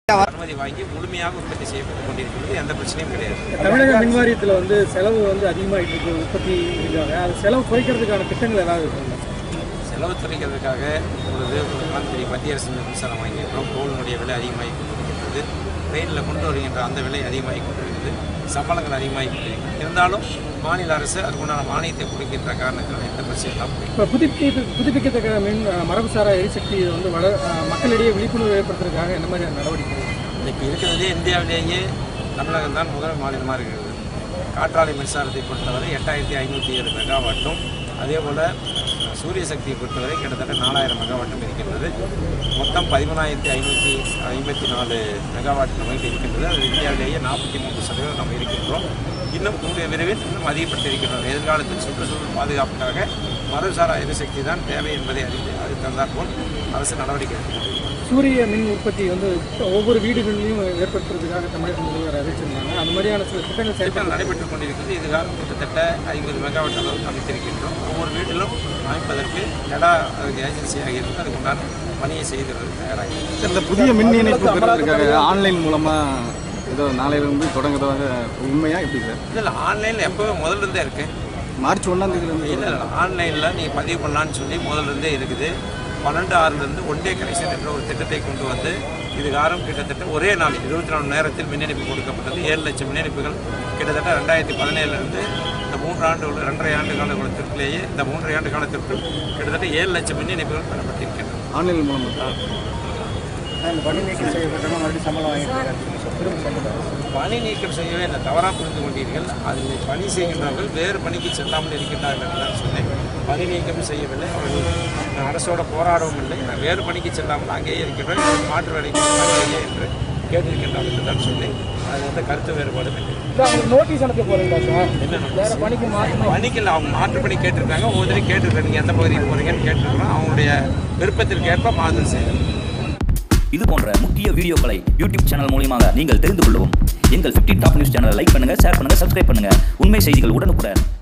அனுமதி வாங்கி முழுமையாக உற்பத்தி செய்யப்பட்டு கொண்டிருக்கிறது எந்த பிரச்சனையும் கிடையாது தமிழக மின் வாரியத்தில் வந்து செலவு வந்து அதிகமாகிட்டு இருக்கு உற்பத்தி இதுக்காக அது செலவு குறைக்கிறதுக்கான திட்டங்கள் ஏதாவது இருக்குங்களா செலவு துறைக்கிறதுக்காக இப்பொழுது உங்களுக்கு தெரியும் மத்திய அரசு மின்சாரம் வாங்கியிருக்கிறோம் கோலினுடைய விலை அதிகமாகி கொண்டிருக்கிறது ட்ரெயினில் கொண்டு வருகின்ற அந்த விலை அதிகமாகி கொண்டிருக்கிறது சம்பளங்கள் அதிகமாகி கொண்டிருக்கிறது இருந்தாலும் மாநில அரசு அதுக்குண்டான மானியத்தை கொடுக்கின்ற காரணத்தினால் எந்த பிரச்சனையும் இல்லாமல் போயிட்டு இப்போ புதுப்பிக்க புதுப்பிக்கத்தக்க மின் அஹ், மரபுசாரா எரிசக்தி வந்து வள அஹ், மக்களிடையே விழிப்புணர்வு ஏற்படுத்துறதுக்காக என்ன மாதிரியான நடவடிக்கை இன்னைக்கு இருக்கிறதே இந்தியாவிலேயே தமிழகம் தான் முதல் மாநிலமாக இருக்கிறது காற்றாலை மின்சாரத்தை பொறுத்தவரை எட்டாயிரத்தி ஐநூற்றி ஏழு மெகாவாட்டும் அதே போல் சூரிய சக்தியை பொறுத்தவரை கிட்டத்தட்ட நாலாயிரம் மெகாவாட்டும் இருக்கின்றது மொத்தம் பதிமூணாயிரத்தி ஐநூற்றி ஐம்பத்தி நாலு மெகாவாட் நமக்கு இருக்கின்றது அது இந்தியாவிலேயே நாற்பத்தி மூன்று சதவீதம் நம்ம இருக்கின்றோம் இன்னும் கூடிய விரைவில் இன்னும் அதிகப்படுத்தியிருக்கின்றோம் எதிர்காலத்தில் சுற்றுச்சூழல் பாதுகாப்புக்காக மறுசாரா எரிசக்தி தான் தேவை என்பதை அறிந்து அது தந்தாற்போல் அரசு நடவடிக்கை எடுத்துக்கொண்டிருக்கிறது சூரிய மின் உற்பத்தி வந்து ஒவ்வொரு வீடுகளிலையும் ஏற்படுத்துறதுக்காக தமிழக முதல்வர் அறிவிச்சிருந்தாங்க அந்த மாதிரியான சில திட்டங்கள் செயல்பட திட்டம் நடைபெற்றுக் கொண்டிருக்கிறது இதுகாலம் கிட்டத்தட்ட ஐம்பது மெகாவாட் அளவுக்கு அமைத்திருக்கின்றோம் ஒவ்வொரு வீட்டிலும் அமைப்பதற்கு எடா அதுக்கு ஏஜென்சியாக இருந்து அதுக்கு உண்டான பணியை செய்கிறது தயாராகி இந்த புதிய மின் இணைப்பு பெறுவதற்காக ஆன்லைன் மூலமா ஏதோ நாளையிலிருந்து தொடங்குறதாக உண்மையா எப்படி சார் இல்லை ஆன்லைனில் எப்போவே முதல்ல இருந்தே இருக்கு மார்ச் ஒன்றாம் தேதியிலிருந்து இல்லை இல்லை ஆன்லைனில் நீ பதிவு பண்ணலான்னு சொல்லி முதல்ல இருந்தே இருக்குது பன்னெண்டு ஆறுலேருந்து ஒன் டே கனெக்ஷன் என்ற ஒரு திட்டத்தை கொண்டு வந்து இதுகாரம் கிட்டத்தட்ட ஒரே நாள் இருபத்தி நாலு நேரத்தில் மின் இணைப்பு கொடுக்கப்பட்டது ஏழு லட்சம் மின் இணைப்புகள் கிட்டத்தட்ட ரெண்டாயிரத்தி பதினேழுலேருந்து இந்த மூன்று ஆண்டு ரெண்டரை ஆண்டு கால காலத்திற்குள்ளேயே இந்த மூன்றரை ஆண்டு காலத்திற்குள் கிட்டத்தட்ட ஏழு லட்சம் மின் இணைப்புகள் பெறப்பட்டிருக்கின்றன ஆன்லைன் மூலமா பணி நீக்கம் செய்யப்பட்டவங்க மறுபடியும் சம்பளம் வாங்கிட்டு பணி நீக்கம் செய்யவே இல்லை தவறாக புரிந்து கொண்டீர்கள் அதில் பணி செய்கின்றவர்கள் வேறு பணிக்கு செல்லாமல் இருக்கின்றார்கள் என்று தான் சொன்னேன் பணி நீக்கம் செய்யவில்லை அவர்கள் அரசோட போராடவும் இல்லை நான் வேறு பணிக்கு செல்லாமல் அங்கேயே இருக்கின்றோம் எனக்கு மாற்று வேலைக்கு செல்லாமல் என்று கேட்டிருக்கின்றோம் என்று தான் சொன்னேன் அது வந்து கருத்து வேறுபாடு இல்லை அவங்களுக்கு நோட்டீஸ் அனுப்ப போறீங்களா சார் என்ன வேற பணிக்கு மாற்றணும் பணிக்கில் அவங்க மாற்று பணி கேட்டிருக்காங்க ஒவ்வொருத்தரையும் கேட்டிருக்காங்க நீங்கள் எந்த பகுதிக்கு போகிறீங்கன்னு கேட்டிருக்கிறோம் அவங்களுடைய விருப்பத்திற்கு ஏற்ப மாறுதல் செய்யணும் இது போன்ற முக்கிய வீடியோக்களை யூடியூப் சேனல் மூலியமாக நீங்கள் தெரிந்து கொள்ளவும் எங்கள் 15 டாப் நியூஸ் சேனலை லைக் பண்ணுங்க ஷேர் பண்ணுங்க சப்ஸ்கிரைப் பண்ணுங்க உண்மை செய்திகள் உடனுக்குடன்